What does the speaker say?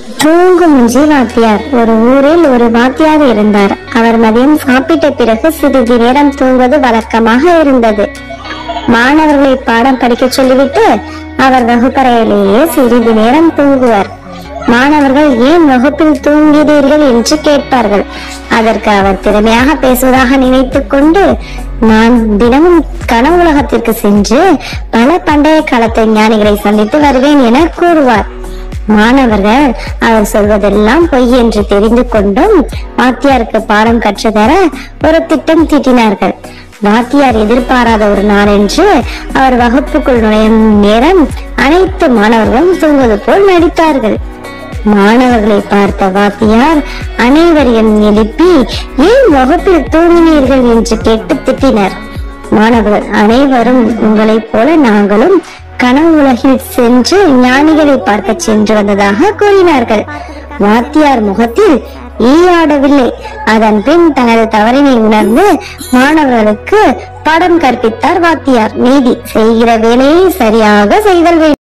தூங்கும் முஞ்சி வாத்தியார் ஒரு ஊரில் ஒரு வாத்தியார் இருந்தார் அவர் மதியம் சாப்பிட்ட பிறகு சிறிது நேரம் தூங்குவது வழக்கமாக இருந்தது மாணவர்களை பாடம் படிக்க சொல்லிவிட்டு அவர் வகுப்பறையிலேயே சிறிது நேரம் தூங்குவார் மாணவர்கள் ஏன் வகுப்பில் தூங்கிறீர்கள் என்று கேட்பார்கள் அதற்கு அவர் திறமையாக பேசுவதாக நினைத்துக் கொண்டு நான் தினமும் கனவு உலகத்திற்கு சென்று பல பண்டைய காலத்து ஞானிகளை சந்தித்து வருவேன் என கூறுவார் மாணவர்கள் அவர் சொல்வதெல்லாம் பொய் என்று தெரிந்து கொண்டும் வாத்தியாருக்கு பாடம் கற்றுத்தர ஒரு திட்டம் தீட்டினார்கள் வாத்தியார் எதிர்பாராத ஒரு நாள் என்று அவர் வகுப்புக்குள் நுழையும் நேரம் அனைத்து மாணவர்களும் தூங்குவது போல் நடித்தார்கள் மாணவர்களை பார்த்த வாத்தியார் அனைவரையும் எழுப்பி ஏன் வகுப்பில் தூங்கினீர்கள் என்று கேட்டு திட்டினர் மாணவர்கள் அனைவரும் உங்களைப் போல நாங்களும் கனவு உலகில் சென்று ஞானிகளை பார்க்க சென்று வந்ததாக கூறினார்கள் வாத்தியார் முகத்தில் ஈயாடவில்லை அதன் பின் தனது தவறினை உணர்ந்து மாணவர்களுக்கு பாடம் கற்பித்தார் வாத்தியார் நீதி செய்கிற வேலையை சரியாக செய்தல் வேண்டும்